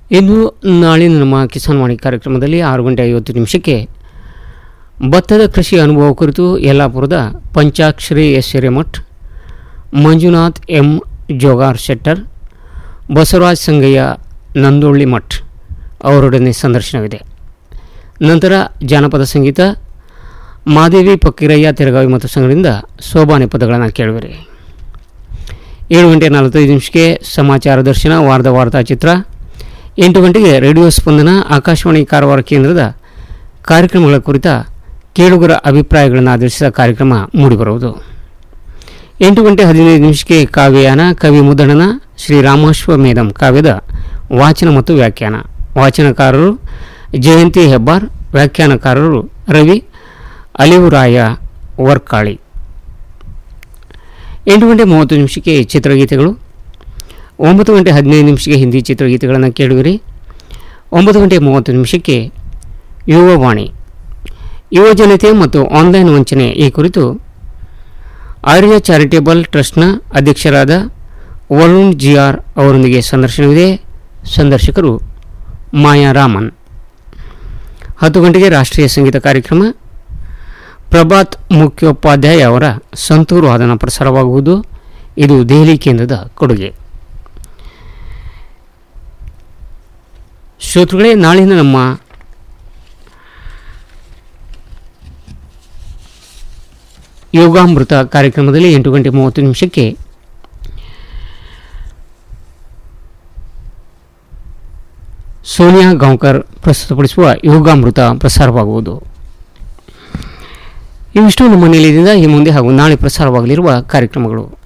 ಇನ್ನು ನಾಳಿನ ನಮ್ಮ ಕಿಸಾನ್ ವಾಣಿ ಕಾರ್ಯಕ್ರಮದಲ್ಲಿ ಆರು ಗಂಟೆ ಐವತ್ತು ನಿಮಿಷಕ್ಕೆ ಭತ್ತದ ಕೃಷಿ ಅನುಭವ ಕುರಿತು ಯಲ್ಲಾಪುರದ ಪಂಚಾಕ್ಷರಿ ಎಸ್ ಹಿರೇಮಠ್ ಮಂಜುನಾಥ್ ಎಂ ಜೋಗಾರ್ ಶೆಟ್ಟರ್ ಬಸವರಾಜ್ ಸಂಗಯ್ಯ ನಂದೊಳ್ಳಿ ಮಠ್ ಅವರೊಡನೆ ಸಂದರ್ಶನವಿದೆ ನಂತರ ಜಾನಪದ ಸಂಗೀತ ಮಾದೇವಿ ಪಕ್ಕಿರಯ್ಯ ತೆರಗಾವಿ ಮತ್ತು ಸಂಘದಿಂದ ಸೋಬಾನೆ ಪದಗಳನ್ನು ಕೇಳುವಿರಿ ಏಳು ಗಂಟೆ ನಲವತ್ತೈದು ನಿಮಿಷಕ್ಕೆ ಸಮಾಚಾರ ದರ್ಶನ ವಾರದ ವಾರ್ತಾ ಚಿತ್ರ ಎಂಟು ಗಂಟೆಗೆ ರೇಡಿಯೋ ಸ್ಪಂದನ ಆಕಾಶವಾಣಿ ಕಾರವಾರ ಕೇಂದ್ರದ ಕಾರ್ಯಕ್ರಮಗಳ ಕುರಿತ ಕೇಳುಗರ ಅಭಿಪ್ರಾಯಗಳನ್ನು ಆಧರಿಸಿದ ಕಾರ್ಯಕ್ರಮ ಮೂಡಿಬರುವುದು ಎಂಟು ಗಂಟೆ ಹದಿನೈದು ನಿಮಿಷಕ್ಕೆ ಕಾವ್ಯಯಾನ ಕವಿ ಮುದ್ದಣನ ಶ್ರೀ ರಾಮಾಶ್ವಮೇಧಂ ಕಾವ್ಯದ ವಾಚನ ಮತ್ತು ವ್ಯಾಖ್ಯಾನ ವಾಚನಕಾರರು ಜಯಂತಿ ಹೆಬ್ಬಾರ್ ವ್ಯಾಖ್ಯಾನಕಾರರು ರವಿ ಅಲಿವುರಾಯ ವರ್ಕಾಳಿ ಎಂಟು ಗಂಟೆ ಮೂವತ್ತು ನಿಮಿಷಕ್ಕೆ ಚಿತ್ರಗೀತೆಗಳು ಒಂಬತ್ತು ಗಂಟೆ ಹದಿನೈದು ನಿಮಿಷಕ್ಕೆ ಹಿಂದಿ ಚಿತ್ರಗೀತೆಗಳನ್ನು ಕೇಳುವಿರಿ ಒಂಬತ್ತು ಗಂಟೆ ಮೂವತ್ತು ನಿಮಿಷಕ್ಕೆ ಯುವವಾಣಿ ಯುವ ಜನತೆ ಮತ್ತು ಆನ್ಲೈನ್ ವಂಚನೆ ಈ ಕುರಿತು ಆರ್ಯ ಚಾರಿಟೇಬಲ್ ಟ್ರಸ್ಟ್ನ ಅಧ್ಯಕ್ಷರಾದ ವರುಣ್ ಜಿಆರ್ ಅವರೊಂದಿಗೆ ಸಂದರ್ಶನವಿದೆ ಸಂದರ್ಶಕರು ಮಾಯಾ ರಾಮನ್ ಹತ್ತು ಗಂಟೆಗೆ ರಾಷ್ಟ್ರೀಯ ಸಂಗೀತ ಕಾರ್ಯಕ್ರಮ ಪ್ರಭಾತ್ ಮುಖ್ಯೋಪಾಧ್ಯಾಯ ಅವರ ಸಂತೂರು ವಾದನ ಪ್ರಸಾರವಾಗುವುದು ಇದು ದೆಹಲಿ ಕೇಂದ್ರದ ಕೊಡುಗೆ ಶ್ರೋತೃಗಳೇ ನಾಳಿನ ನಮ್ಮ ಯೋಗಾಮೃತ ಕಾರ್ಯಕ್ರಮದಲ್ಲಿ ಎಂಟು ಗಂಟೆ ಮೂವತ್ತು ನಿಮಿಷಕ್ಕೆ ಸೋನಿಯಾ ಗಾಂವ್ಕರ್ ಪ್ರಸ್ತುತಪಡಿಸುವ ಯೋಗಾಮೃತ ಪ್ರಸಾರವಾಗುವುದು ಇವಿಷ್ಟು ನಮ್ಮ ನಿಲಯದಿಂದ ಈ ಮುಂದೆ ಹಾಗೂ ನಾಳೆ ಪ್ರಸಾರವಾಗಲಿರುವ ಕಾರ್ಯಕ್ರಮಗಳು